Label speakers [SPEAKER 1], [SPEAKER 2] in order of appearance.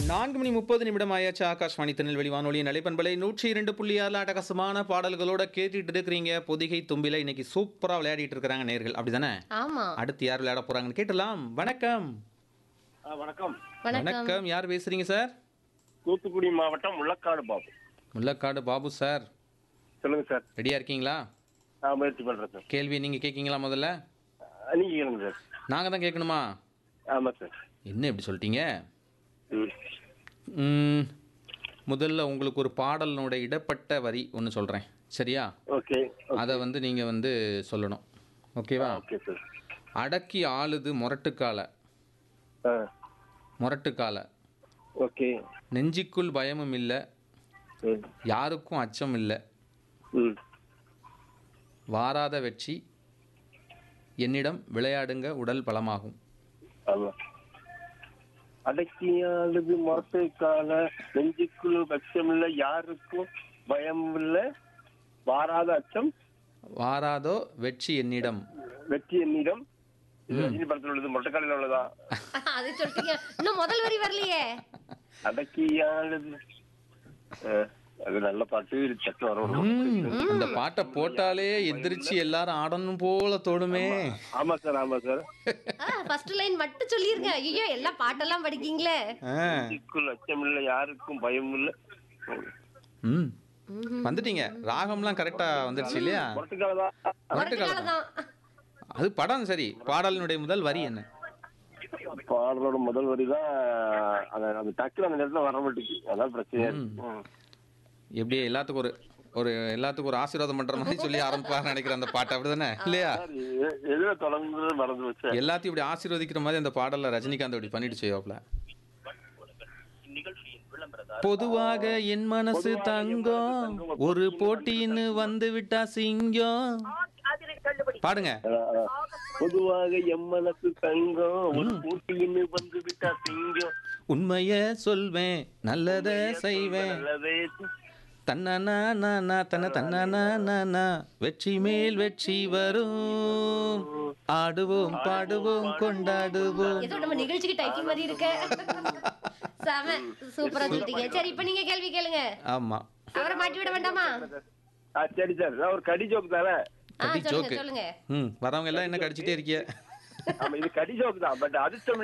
[SPEAKER 1] நான்கு மணி முப்பது நிமிடம் ஆயாச்சு ஆகாஷ்வாணி திருநெல்வேலி வானொலி நலைப்பண்பலை நூற்றி இரண்டு புள்ளி ஆறு அட்டகாசமான பாடல்களோட கேட்டுட்டு இருக்கிறீங்க பொதிகை தும்பில இன்னைக்கு சூப்பரா விளையாடிட்டு இருக்கிறாங்க நேர்கள் அப்படிதானே
[SPEAKER 2] ஆமா
[SPEAKER 1] அடுத்து யார் விளையாட போறாங்கன்னு கேட்டலாம் வணக்கம்
[SPEAKER 3] ஆ, வணக்கம்
[SPEAKER 2] வணக்கம்
[SPEAKER 1] வணக்கம் யார் பேசுறீங்க சார்
[SPEAKER 3] தூத்துக்குடி மாவட்டம் முள்ளக்காடு பாபு
[SPEAKER 1] முல்லக்காடு பாபு சார்
[SPEAKER 3] சொல்லுங்க சார்
[SPEAKER 1] ரெடியா இருக்கீங்களா
[SPEAKER 3] நான் முயற்சி பண்றேன் சார்
[SPEAKER 1] கேள்வி நீங்க கேட்கீங்களா முதல்ல
[SPEAKER 3] ஆ, நீங்க கேளுங்க சார்
[SPEAKER 1] நாங்க தான் கேட்கணுமா
[SPEAKER 3] ஆமா சார்
[SPEAKER 1] என்ன இப்படி சொல்லிட்டீங்க
[SPEAKER 3] ம்
[SPEAKER 1] ம், முதல்ல உங்களுக்கு ஒரு பாடலினோட இடப்பட்ட வரி ஒன்று சொல்கிறேன் சரியா
[SPEAKER 3] ஓகே
[SPEAKER 1] அதை வந்து நீங்கள் வந்து சொல்லணும் ஓகேவா
[SPEAKER 3] ஓகே சார்
[SPEAKER 1] அடக்கி ஆளுது முரட்டுக்கால
[SPEAKER 3] ஆ
[SPEAKER 1] முரட்டுக்கால
[SPEAKER 3] ஓகே
[SPEAKER 1] நெஞ்சிக்குள் பயமும் இல்லை
[SPEAKER 3] ம்
[SPEAKER 1] யாருக்கும் அச்சம் இல்லை
[SPEAKER 3] ம்
[SPEAKER 1] வாராத வெற்றி என்னிடம் விளையாடுங்க உடல் பலமாகும்
[SPEAKER 3] ஆமா அடக்கியாளுது மரத்தை கால நெஞ்சுக்குள் பட்சம் இல்ல யாருக்கும் பயம் இல்ல வாராத அச்சம்
[SPEAKER 1] வாராதோ வெற்றி என்னிடம்
[SPEAKER 3] வெற்றி என்னிடம் இது ரஜினி படத்தில் உள்ளது மொட்டைக்காலையில் உள்ளதா
[SPEAKER 2] அது சொல்லிட்டீங்க இன்னும் முதல் வரி வரலையே
[SPEAKER 3] அடக்கியாளுது ஆ, அது நல்ல பாட்டு சட்டு வரும்
[SPEAKER 1] ம், அந்த பாட்டை போட்டாலே எந்திரிச்சு எல்லாரும் ஆடணும் போல தோடுமே
[SPEAKER 3] ஆமா சார் ஆமா சார்
[SPEAKER 2] ஃபர்ஸ்ட் லைன் மட்டும் சொல்லிருங்க ஐயோ எல்லாம் பாட்டெல்லாம் படிக்கீங்களே
[SPEAKER 1] ஆ
[SPEAKER 3] நெஞ்சுக்குள் அச்சம் இல்ல யாருக்கும் பயம் இல்ல
[SPEAKER 1] ம் வந்துட்டீங்க ராகம்லாம் கரெக்டா வந்துருச்சு இல்லையா
[SPEAKER 3] மொட்டைக்காலதான்
[SPEAKER 2] முரட்டுக்கால தான்
[SPEAKER 1] அது படம் சரி பாடலினுடைய முதல் வரி என்ன
[SPEAKER 3] பாடலோட முதல் வரி தான் அந்த அந்த டக்குனு அந்த நேரத்துல வர மாட்டேங்குது அதான் பிரச்சனையா இருக்கு ம்.
[SPEAKER 1] எப்படி எல்லாத்துக்கும் ஒரு ஒரு எல்லாத்துக்கும் ஒரு ஆசீர்வாதம் பண்ற மாதிரி சொல்லி ஆரம்பிப்பாரு நினைக்கிறேன் அந்த பாட்டு அப்படிதானே இல்லையா
[SPEAKER 3] சார், எ- எதுல தொடர்ந்து மறந்து வச்சேன்
[SPEAKER 1] எல்லாத்தையும் இப்படி ஆசீர்வதிக்கிற மாதிரி அந்த பாடல்ல ரஜினிகாந்த் இப்படி பண்ணிட்டு செய்வாப்ல பொதுவாக என் மனசு தங்கம் ஒரு போட்டின்னு வந்து விட்டா சிங்கம் பாடுங்க
[SPEAKER 3] பொதுவாக எம்மனசு தங்கம் ஒரு போட்டின்னு வந்து விட்டா சிங்கம்
[SPEAKER 1] உண்மைய சொல்வேன் நல்லத செய்வேன்
[SPEAKER 3] நல்லதே
[SPEAKER 1] தன்னனா நானா தன்ன தன்னனா நானா வெற்றி மேல் வெற்றி வரும் ஆடுவோம் பாடுவோம் கொண்டாடுவோம்
[SPEAKER 2] ஏதோ நம்ம நிகழ்ச்சிக்கு டைட்டில் மாதிரி இருக்க செம சூப்பரா சொல்லிட்டீங்க சரி இப்ப நீங்க கேள்வி கேளுங்க
[SPEAKER 1] ஆமா
[SPEAKER 2] அவரை மாட்டி விட வேண்டாமா
[SPEAKER 3] ஆ சரி சார் நான் ஒரு கடி ஜோக் தானே
[SPEAKER 2] ஆ
[SPEAKER 1] கடி
[SPEAKER 2] சொல்லுங்க
[SPEAKER 1] ஜோக்கு
[SPEAKER 2] சொல்லுங்க
[SPEAKER 1] ம் வரவங்க எல்லாம் என்ன கடிச்சிட்டே இருக்கிய
[SPEAKER 3] ஆமா இது கடி ஜோக் தான் பட் அதிர்ஷ்டம்